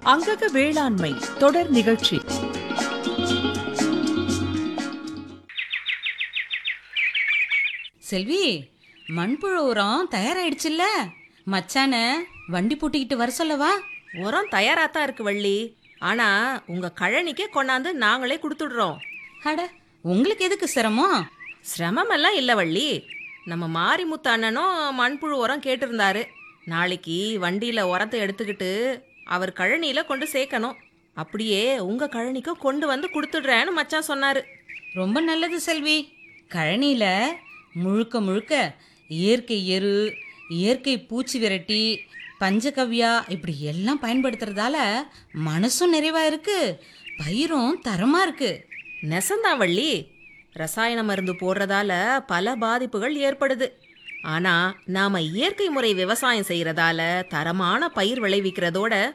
அங்கக வேளாண்மை தொடர் நிகழ்ச்சி செல்வி மண்புழு உரம் தயாராயிடுச்சுல்ல மச்சான வண்டி பூட்டிக்கிட்டு வர சொல்லவா உரம் தயாராத்தான் இருக்கு வள்ளி ஆனா உங்க கழனிக்கே கொண்டாந்து நாங்களே கொடுத்துடுறோம் அட உங்களுக்கு எதுக்கு சிரமம் சிரமமெல்லாம் இல்ல வள்ளி நம்ம மாரிமுத்து அண்ணனும் மண்புழு உரம் கேட்டிருந்தாரு நாளைக்கு வண்டியில உரத்தை எடுத்துக்கிட்டு அவர் கழனியில கொண்டு சேர்க்கணும் அப்படியே உங்க கழனிக்கும் கொண்டு வந்து கொடுத்துடுறேன்னு மச்சான் சொன்னாரு ரொம்ப நல்லது செல்வி கழனியில முழுக்க முழுக்க இயற்கை எரு இயற்கை பூச்சி விரட்டி பஞ்சகவ்யா இப்படி எல்லாம் பயன்படுத்துறதால மனசும் நிறைவா இருக்கு பயிரும் தரமா இருக்கு நெசந்தான் வள்ளி ரசாயன மருந்து போடுறதால பல பாதிப்புகள் ஏற்படுது ஆனா நாம இயற்கை முறை விவசாயம் செய்யறதால தரமான பயிர் விளைவிக்கிறதோட